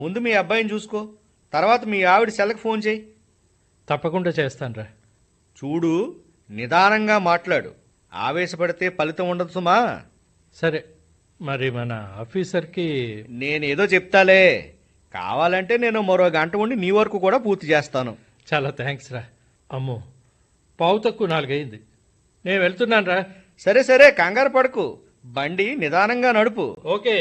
ముందు మీ అబ్బాయిని చూసుకో తర్వాత మీ ఆవిడ సెల్కి ఫోన్ చేయి తప్పకుండా చేస్తానురా చూడు నిదానంగా మాట్లాడు ఆవేశపడితే ఫలితం ఉండదు సుమా సరే మరి మన ఆఫీసర్కి నేనేదో చెప్తాలే కావాలంటే నేను మరో గంట ఉండి నీ వరకు కూడా పూర్తి చేస్తాను చాలా థ్యాంక్స్ రా అమ్మో పావు తక్కువ నాలుగైంది నేను వెళ్తున్నాను రా సరే సరే కంగారు పడకు బండి నిదానంగా నడుపు ఓకే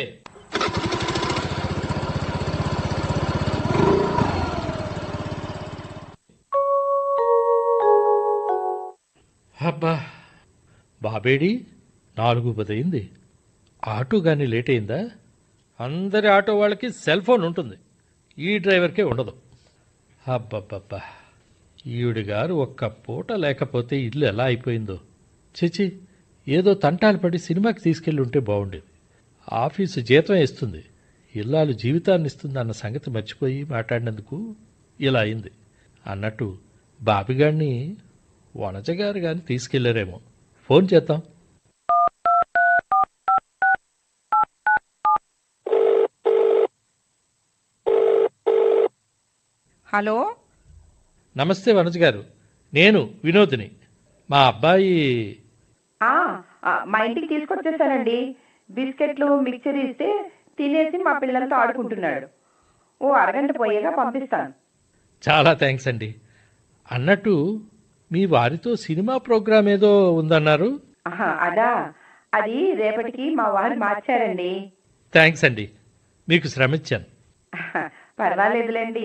అబ్బా బాబేడి నాలుగు పదయింది ఆటో కానీ లేట్ అయిందా అందరి ఆటో వాళ్ళకి సెల్ ఫోన్ ఉంటుంది ఈ డ్రైవర్కే ఉండదు అబ్బబ్బబ్బా ఈవిడ గారు ఒక్క పూట లేకపోతే ఇల్లు ఎలా అయిపోయిందో చిచి ఏదో తంటాలు పడి సినిమాకి తీసుకెళ్ళి ఉంటే బాగుండేది ఆఫీసు జీతం ఇస్తుంది ఇల్లాలు జీవితాన్ని ఇస్తుంది అన్న సంగతి మర్చిపోయి మాట్లాడినందుకు ఇలా అయింది అన్నట్టు బాబిగాడిని వనజగారు కానీ తీసుకెళ్లారేమో ఫోన్ చేద్దాం హలో నమస్తే వనజ గారు నేను వినోద్ని మా అబ్బాయి ఆ, ఆ, మా ఇంటికి తీసుకొచ్చేసానండి బిస్కెట్లు మిక్చర్ ఇస్తే తినేసి మా పిల్లలతో ఆడుకుంటున్నాడు ఓ అరగంట పోయేగా పంపిస్తాను చాలా థ్యాంక్స్ అండి అన్నట్టు మీ వారితో సినిమా ప్రోగ్రామ్ ఏదో ఉందన్నారు ఆహా, అదా అది రేపటికి మా వారు మార్చారండి థ్యాంక్స్ అండి మీకు శ్రమించాను ఆహా, పర్వాలేదులేండి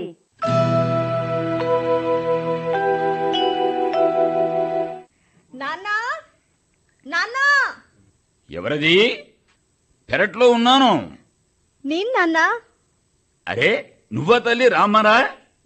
నాన్నా నాన్నా ఎవరది పెరట్లో ఉన్నాను నేను నాన్నా అరే నువ్వా తల్లి రామ్మరా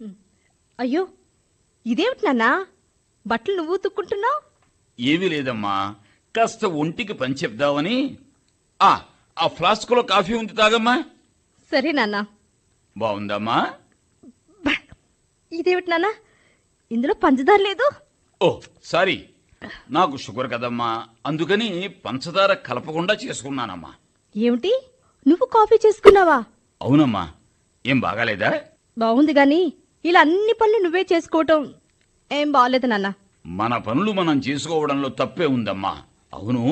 అయ్యో ఇదేమిటి నాన్నా బట్టలు నువ్వు ఉతుక్కుంటున్నావు ఏమీ లేదమ్మా కాస్త ఒంటికి పని చెప్దామని ఆ ఆ ఫ్లాస్క్లో కాఫీ ఉంది తాగమ్మా సరే నాన్నా బాగుందమ్మా బా, ఇదేమిటి నాన్నా ఇందులో పంచదార లేదు ఓ సారీ నాకు షుగర్ కదమ్మా అందుకని పంచదార కలపకుండా చేసుకున్నానమ్మా ఏమిటి నువ్వు కాఫీ చేసుకున్నావా అవునమ్మా ఏం బాగాలేదా బాగుంది గాని ఇలా అన్ని పనులు నువ్వే చేసుకోవటం ఏం బాగలేదు నాన్న మన పనులు మనం చేసుకోవడంలో తప్పే ఉందమ్మా అవును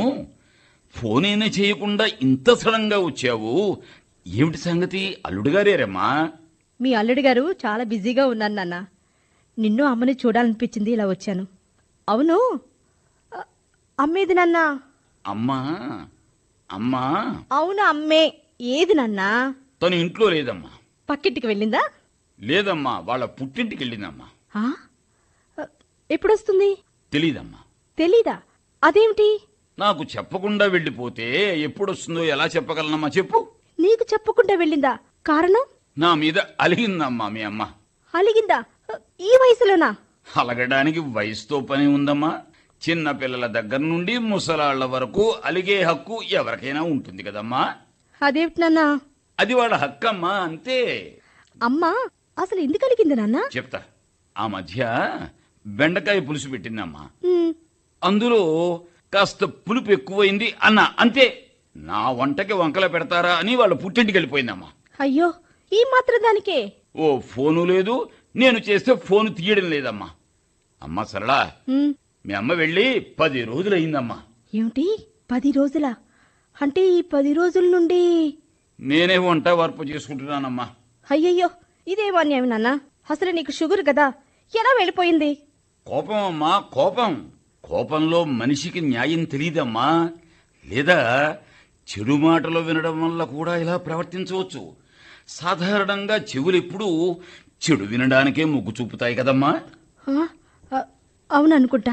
ఫోనేనే చేయకుండా ఇంత సడన్గా వచ్చావు ఏమిటి సంగతి అల్లుడు గారేరమ్మా మీ అల్లుడి గారు చాలా బిజీగా ఉన్నారు నాన్న నిన్ను అమ్మని చూడాలనిపించింది ఇలా వచ్చాను అవును అ, అమ్మేది నాన్న అమ్మా అమ్మా అవును అమ్మే ఏది నాన్నా తను ఇంట్లో లేదమ్మా పక్కింటికి వెళ్ళిందా లేదమ్మా వాళ్ళ పుట్టింటికి వెళ్ళిందమ్మా ఆ? అ, ఎప్పుడొస్తుంది తెలీదమ్మా తెలీదా అదేమిటి నాకు చెప్పకుండా వెళ్ళిపోతే ఎప్పుడొస్తుందో ఎలా చెప్పగలనమ్మా చెప్పు నీకు చెప్పకుండా వెళ్ళిందా కారణం నా మీద అలిగిందమ్మా మీ అమ్మ అలిగిందా అ, ఈ వయసులోనా అలగడానికి వయసుతో పని ఉందమ్మా చిన్న పిల్లల దగ్గర నుండి ముసలాళ్ల వరకు అలిగే హక్కు ఎవరికైనా ఉంటుంది కదమ్మా అదేమిటి నాన్నా అది వాళ్ళ హక్కమ్మా అంతే అమ్మ అసలు ఎందుకు అలిగింది నాన్న చెప్తా ఆ మధ్య బెండకాయ పులుసు పెట్టిందమ్మా ఉమ్, అందులో కాస్త పులుపు ఎక్కువైంది అన్న అంతే నా వంటకి వంకల పెడతారా అని వాళ్ళ పుట్టింటికి వెళ్ళిపోయిందమ్మా అయ్యో ఈ మాత్రం దానికే ఓ ఫోను లేదు నేను చేస్తే ఫోను తీయడం లేదమ్మా అమ్మా సరళా ఉమ్, మీ అమ్మ వెళ్ళి పది రోజులయ్యిందమ్మా ఏమిటి పది రోజులా అంటే ఈ పది రోజుల నుండి నేనే వంట వార్పు చేసుకుంటున్నానమ్మా అయ్యయ్యో ఇదేమో అన్యాయం నాన్న అసలు నీకు షుగర్ కదా ఎలా వెళ్ళిపోయింది కోపం అమ్మా కోపం కోపంలో మనిషికి న్యాయం తెలియదమ్మా లేదా చెడు మాటలు వినడం వల్ల కూడా ఇలా ప్రవర్తించవచ్చు సాధారణంగా చెవులు ఎప్పుడూ చెడు వినడానికే మొగ్గు చూపుతాయి కదమ్మా ఆ, అ, అవును అనుకుంటా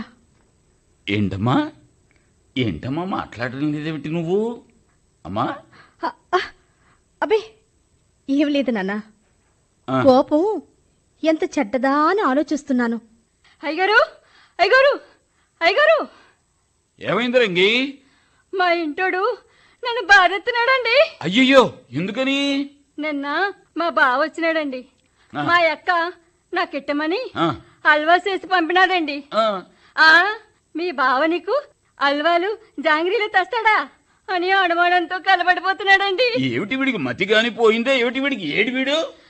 ఏంటమ్మా ఏంటమ్మా మాట్లాడడం లేదేమిటి నువ్వు అమ్మా అ, అ, అబే ఏం లేదు నాన్న ఆ, కోపం ఎంత చెడ్డదా అని ఆలోచిస్తున్నాను అయ్యగారు అయ్యగారు అయ్యగారు ఏమైంది రంగి మా ఇంటోడు నన్ను బాధెత్తున్నాడండి అయ్యయ్యో ఎందుకని నిన్న మా బావ వచ్చినాడండి ఆ. మా అక్క నాకిట్టమని ఆ, హల్వా చేసి పంపినాడండి ఆ, ఆ మీ బావ నీకు హల్వాలు జాంగ్రీలు తెస్తాడా అని అనుమానంతో కలబడిపోతున్నాడండి ఏమిటి వీడికి మతి కాని పోయిందే ఏమిటి వీడికి ఏడి వీడు